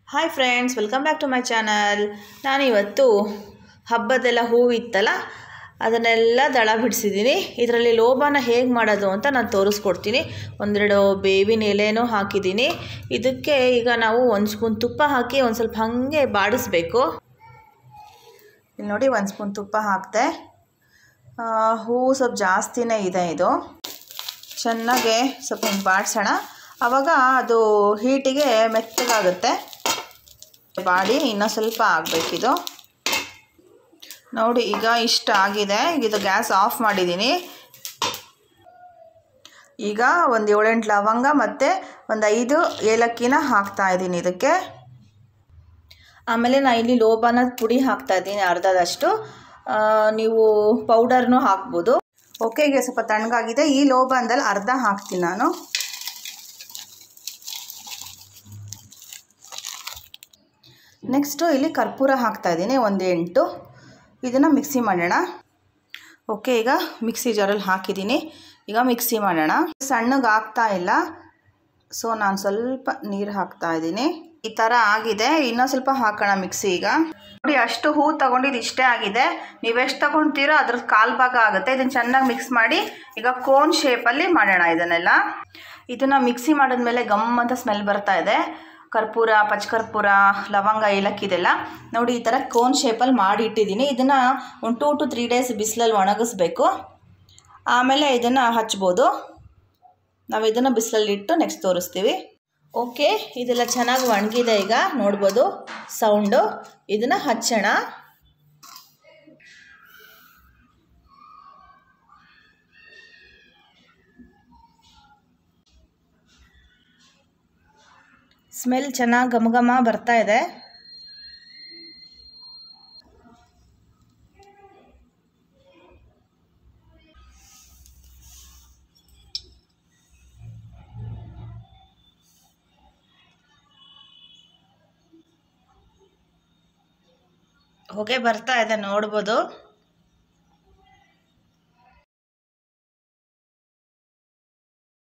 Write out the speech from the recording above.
hi friends welcome back to my channel ನಾನಿವತ್ತು ಹಬ್ಬದೆಲ್ಲ ಹೂವು ಇತ್ತಲ್ಲ ಅದನ್ನೆಲ್ಲ ದಳ ಬಿಡಿಸಿದ್ದೀನಿ ಇದರಲ್ಲಿ ಲೋಬಾನ ಹೇಗೆ ಮಾಡೋದು ಅಂತ ನಾನು ತೋರಿಸ್ಕೊಡ್ತೀನಿ ಒಂದೆರಡು ಬೇವಿನ ಎಲೆನೂ ಹಾಕಿದ್ದೀನಿ ಇದಕ್ಕೆ ಈಗ ನಾವು ಒಂದು ಸ್ಪೂನ್ ತುಪ್ಪ ಹಾಕಿ ಒಂದು ಸ್ವಲ್ಪ ಹಾಗೆ ಬಾಡಿಸ್ಬೇಕು ಇಲ್ಲಿ ನೋಡಿ ಒಂದು ಸ್ಪೂನ್ ತುಪ್ಪ ಹಾಕಿದೆ ಹೂವು ಸ್ವಲ್ಪ ಜಾಸ್ತಿನೇ ಇದೆ ಇದು ಚೆನ್ನಾಗೆ ಸ್ವಲ್ಪ ಹಿಂಗೆ ಬಾಡಿಸೋಣ ಆವಾಗ ಅದು ಹೀಟಿಗೆ ಮೆತ್ತಗಾಗುತ್ತೆ ಬಾಡಿ ಇನ್ನೂ ಸ್ವಲ್ಪ ಆಗಬೇಕಿದು ನೋಡಿ ಈಗ ಇಷ್ಟ ಆಗಿದೆ ಈಗ ಇದು ಗ್ಯಾಸ್ ಆಫ್ ಮಾಡಿದ್ದೀನಿ ಈಗ ಒಂದು ಏಳೆಂಟು ಲವಂಗ ಮತ್ತು ಒಂದು ಐದು ಏಲಕ್ಕಿನ ಹಾಕ್ತಾ ಇದ್ದೀನಿ ಇದಕ್ಕೆ ಆಮೇಲೆ ನಾನು ಇಲ್ಲಿ ಲೋಬಾನ ಪುಡಿ ಹಾಕ್ತಾ ಇದ್ದೀನಿ ಅರ್ಧದಷ್ಟು ನೀವು ಪೌಡರ್ನೂ ಹಾಕ್ಬೋದು ಓಕೆ ಈಗ ಸ್ವಲ್ಪ ತಣ್ಣಗಾಗಿದೆ ಈ ಲೋಬಾನ್ದಲ್ಲಿ ಅರ್ಧ ಹಾಕ್ತೀನಿ ನಾನು ನೆಕ್ಸ್ಟು ಇಲ್ಲಿ ಕರ್ಪೂರ ಹಾಕ್ತಾ ಇದ್ದೀನಿ ಒಂದು ಎಂಟು ಇದನ್ನು ಮಿಕ್ಸಿ ಮಾಡೋಣ ಓಕೆ ಈಗ ಮಿಕ್ಸಿ ಜಾರಲ್ಲಿ ಹಾಕಿದ್ದೀನಿ ಈಗ ಮಿಕ್ಸಿ ಮಾಡೋಣ ಸಣ್ಣಗೆ ಆಗ್ತಾ ಇಲ್ಲ ಸೊ ನಾನು ಸ್ವಲ್ಪ ನೀರು ಹಾಕ್ತಾ ಇದ್ದೀನಿ ಈ ಥರ ಆಗಿದೆ ಇನ್ನೂ ಸ್ವಲ್ಪ ಹಾಕೋಣ ಮಿಕ್ಸಿ ಈಗ ನೋಡಿ ಅಷ್ಟು ಹೂ ತೊಗೊಂಡಿದ್ದು ಇಷ್ಟೇ ಆಗಿದೆ ನೀವೆಷ್ಟು ತೊಗೊಳ್ತೀರೋ ಅದ್ರದ್ದು ಕಾಲು ಭಾಗ ಆಗುತ್ತೆ ಇದನ್ನು ಚೆನ್ನಾಗಿ ಮಿಕ್ಸ್ ಮಾಡಿ ಈಗ ಕೋನ್ ಶೇಪಲ್ಲಿ ಮಾಡೋಣ ಇದನ್ನೆಲ್ಲ ಇದನ್ನು ಮಿಕ್ಸಿ ಮಾಡಿದ್ಮೇಲೆ ಗಮ್ ಅಂತ ಸ್ಮೆಲ್ ಬರ್ತಾ ಇದೆ ಕರ್ಪೂರ ಪಚ್ಕರ್ಪೂರ ಲವಂಗ ಏಲಕ್ಕಿದೆಲ್ಲ ನೋಡಿ ಈ ಥರ ಕೋನ್ ಶೇಪಲ್ಲಿ ಮಾಡಿ ಇಟ್ಟಿದ್ದೀನಿ ಇದನ್ನು ಒಂದು ಟೂ ಟು ತ್ರೀ ಡೇಸ್ ಬಿಸಿಲಲ್ಲಿ ಒಣಗಿಸ್ಬೇಕು ಆಮೇಲೆ ಇದನ್ನು ಹಚ್ಬೋದು ನಾವು ಇದನ್ನು ಬಿಸಿಲಲ್ಲಿ ಇಟ್ಟು ನೆಕ್ಸ್ಟ್ ತೋರಿಸ್ತೀವಿ ಓಕೆ ಇದೆಲ್ಲ ಚೆನ್ನಾಗಿ ಒಣಗಿದೆ ಈಗ ನೋಡ್ಬೋದು ಸೌಂಡು ಇದನ್ನು ಹಚ್ಚೋಣ ಸ್ಮೆಲ್ ಚೆನ್ನಾಗಿ ಘಮ ಘಮ ಬರ್ತಾ ಇದೆ ಹೊಗೆ ಬರ್ತಾ ಇದೆ ನೋಡ್ಬೋದು